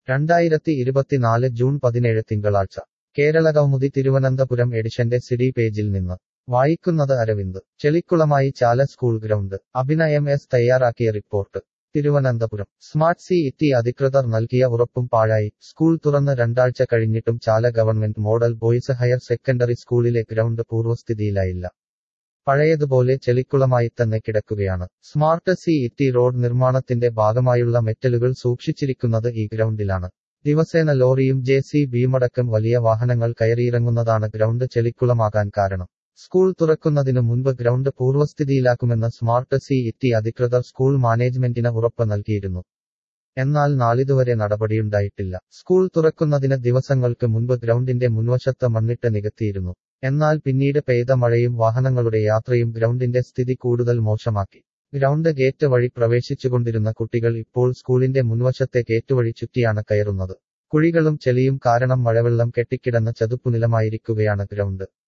രണ്ടായിരത്തി ഇരുപത്തിനാല് ജൂൺ പതിനേഴ് തിങ്കളാഴ്ച കേരളകൗമുദി തിരുവനന്തപുരം എഡിഷന്റെ സിഡി പേജിൽ നിന്ന് വായിക്കുന്നത് അരവിന്ദ് ചെളിക്കുളമായി ചാല സ്കൂൾ ഗ്രൗണ്ട് അഭിനയം എസ് തയ്യാറാക്കിയ report Thiruvananthapuram smart city അധികൃതർ നൽകിയ ഉറപ്പും പാഴായി സ്കൂൾ തുറന്ന് രണ്ടാഴ്ച കഴിഞ്ഞിട്ടും Chala government model boys higher secondary സ്കൂളിലെ ഗ്രൗണ്ട് പൂർവ്വസ്ഥിതിയിലായില്ല പഴയതുപോലെ ചെളിക്കുളമായി തന്നെ കിടക്കുകയാണ് സ്മാർട്ട് സി ഇറ്റി റോഡ് നിർമ്മാണത്തിന്റെ ഭാഗമായുള്ള മെറ്റലുകൾ സൂക്ഷിച്ചിരിക്കുന്നത് ഈ ഗ്രൗണ്ടിലാണ് ദിവസേന ലോറിയും ജെ സി ബിയുമടക്കം വലിയ വാഹനങ്ങൾ കയറിയിറങ്ങുന്നതാണ് ഗ്രൗണ്ട് ചെളിക്കുളമാകാൻ കാരണം സ്കൂൾ തുറക്കുന്നതിനു മുൻപ് ഗ്രൗണ്ട് പൂർവ്വസ്ഥിതിയിലാക്കുമെന്ന് സ്മാർട്ട് സി ഇറ്റി അധികൃതർ സ്കൂൾ മാനേജ്മെന്റിന് ഉറപ്പ് നൽകിയിരുന്നു എന്നാൽ നാളിതുവരെ നടപടിയുണ്ടായിട്ടില്ല സ്കൂൾ തുറക്കുന്നതിന് ദിവസങ്ങൾക്ക് മുൻപ് ഗ്രൗണ്ടിന്റെ മുൻവശത്ത് മണ്ണിട്ട് നികത്തിയിരുന്നു എന്നാൽ പിന്നീട് പെയ്ത മഴയും വാഹനങ്ങളുടെ യാത്രയും ഗ്രൗണ്ടിന്റെ സ്ഥിതി കൂടുതൽ മോശമാക്കി ഗ്രൗണ്ട് ഗേറ്റ് വഴി പ്രവേശിച്ചുകൊണ്ടിരുന്ന കുട്ടികൾ ഇപ്പോൾ സ്കൂളിന്റെ മുൻവശത്തെ ഗേറ്റ് വഴി ചുറ്റിയാണ് കയറുന്നത് കുഴികളും ചെളിയും കാരണം മഴവെള്ളം കെട്ടിക്കിടന്ന ചതുപ്പുനിലമായിരിക്കുകയാണ് ഗ്രൗണ്ട്